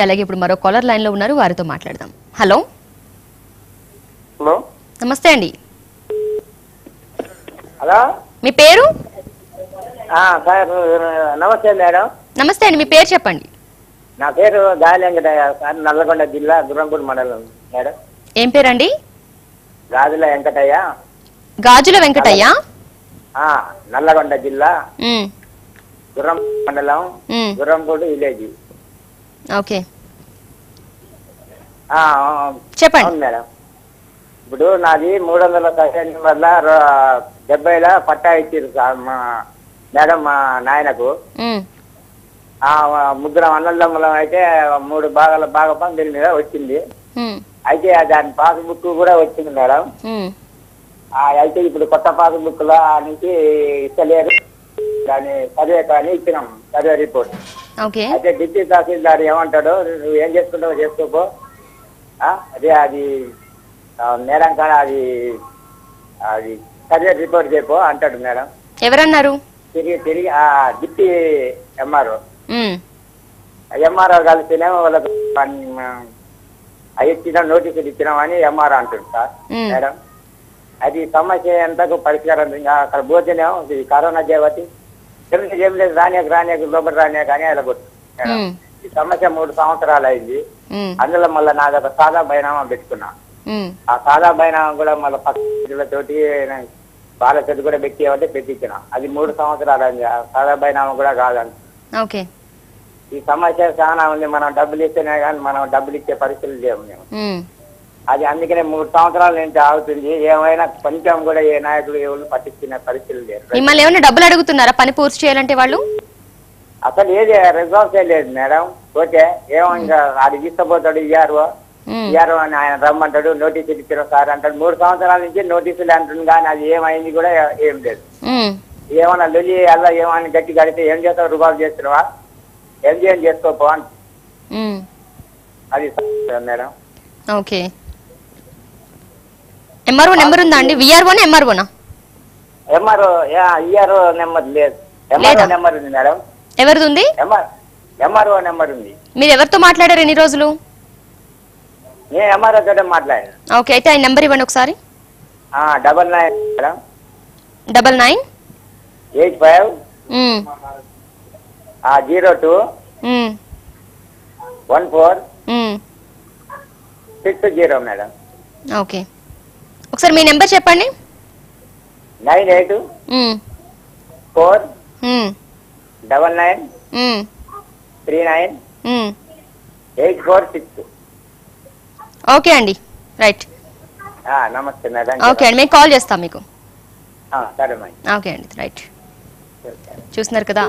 అలాగే ఇప్పుడు మరో కాలర్ లైన్ లో ఉన్నారు వారితో మాట్లాడదాం హలో హలో నమస్తే అండి హలో మీ పేరు ఆ, సార్ నమస్తే మేడం నమస్తే అండి మీ పేరు చెప్పండి నా పేరు గాలి వెంకటయ్య సార్ నల్లగొండ జిల్లా గుర్రంపూడి మండలం మేడం ఏం పేరండి గాజుల వెంకటయ్య గాజుల వెంకటయ్య ఆ, నల్లగొండ జిల్లా ఉమ్, గుర్రం మండలం ఉమ్, గుర్రంపూడి విలేజ్ ఓకే ఆ, చెప్పండి అవును మేడం ఇప్పుడు నాది మూడు వందల పదిహేను వల్ల రో- డెబ్బైల పట్టా ఇచ్చారు సార్ మా మేడం మా నాయనకు ఉమ్, ఆ ముగ్గురం అన్నదమ్ములం అయితే మూడు భాగాల భాగపం దీని మీద వచ్చింది ఉమ్, అయితే దాని పాస్బుక్ కూడా వచ్చింది మేడం ఉమ్, ఆ, అయితే ఇప్పుడు కొత్త పాస్బుక్ లో ఆ నుంచి ఇస్తలేరు దాని సర్వే కానీ ఇచ్చినాం సర్వే రిపోర్ట్ ఓకే అయితే డిప్యూటీ తహసీల్దార్ ఏమంటాడు నువ్వు ఏం చేసుకుంటావో చేసుకోపో ఆ, అదే అది ఆ, మేడం కాడ అది అది సర్వే రిపోర్ట్ చెప్పు అంటాడు మేడం ఎవరన్నారు తిరిగి తిరిగి ఆ డిప్టీ ఎంఆర్ఓ ఉమ్, ఎంఆర్ఓ కలిసినేమో వాళ్ళకి అవి ఇచ్చిన నోటీసులు ఇచ్చినామని ఎంఆర్ఓ అంటుంది సార్ ఉమ్, మేడం అది సమస్య ఎంతకు పరిష్కారం ఇంకా అక్కడ పోతేనేమో ఇది కరోనా దేవతి తెలిసి ఏం లేదు రానియకు రానియకు లోపల రానియక అని అలా కొట్టు మేడం. ఉమ్, ఈ సమస్య మూడు సంవత్సరాలు అయింది ఉమ్, అందులో మళ్ళీ నాది ఒక సాదా బైనామా పెట్టుకున్నా ఉమ్, ఆ సాదా బైనామా కూడా మళ్ళీ పక్కతోటి బాల చెట్టు కూడా పెట్టి పెట్టించిన అది మూడు సంవత్సరాలు అయింది ఆ సాదా బైనామా కూడా కాదండి ఓకే ఈ సమస్య చాలా ఉంది మనం డబ్బులు ఇస్తేనే కానీ మనం డబ్బులు ఇచ్చే పరిస్థితులు లేవు మేము ఉమ్, అది అందుకనే మూడు సంవత్సరాల నుంచి ఆగుతుంది ఏమైనా కొంచెం కూడా ఏ నాయకులు ఎవరు పట్టించుకునే పరిస్థితులు లేరు మిమ్మల్ని ఏమైనా డబ్బులు అడుగుతున్నారా పని పూర్తి చేయాలంటే వాళ్ళు అసలు ఏది రిజల్ట్స్ లేదు మేడం ఓకే ఏమో ఇంకా అది తీసుకుపోతాడు ఇయ్యారు ఉమ్, ఇయ్యారు అని ఆయన రమ్మంటాడు నోటీసులు ఇచ్చిన సార్ అంటాడు మూడు సంవత్సరాల నుంచి నోటీసులు అంటుంది కానీ అది ఏమైంది కూడా ఏం లేదు ఉమ్, ఏమన్నా లొల్లి అలా ఏమన్నా గట్టి కడితే ఏం చేస్తావు రుబాబు చేస్తున్నావా ఏం చేయం చేసుకోపో అని ఉమ్, అది మేడం ఓకే ఎంఆర్ఓ నెంబర్ ఉందా అండి విఆర్ఓనా ఎంఆర్ఓనా ఎంఆర్ఓ ఇయ్యారు నెంబర్ లేదు ఎంఆర్ఓ లేదా? నెంబర్ ఉంది మేడం ఎవరిది ఉంది ఎంఆర్ ఎంఆర్ఓ నెంబర్ ఉంది మీరు ఎవరితో మాట్లాడారు ఎన్ని రోజులు నేను ఎంఆర్ఓ తోటే మాట్లాడాను ఓకే అయితే ఆయన నెంబర్ ఇవ్వండి ఒకసారి double nine madam double nine eight five um, zero two um, one four um, six zero madam okay ఒకసారి మీ నెంబర్ చెప్పండి nine eight um, four um, double nine um, three nine um. Eight four six okay అండి right నమస్తే madam okay అండి మేము call చేస్తాం మీకు ఆ, సరే మేడం ఓకే అండి రైట్ చూస్తున్నారు కదా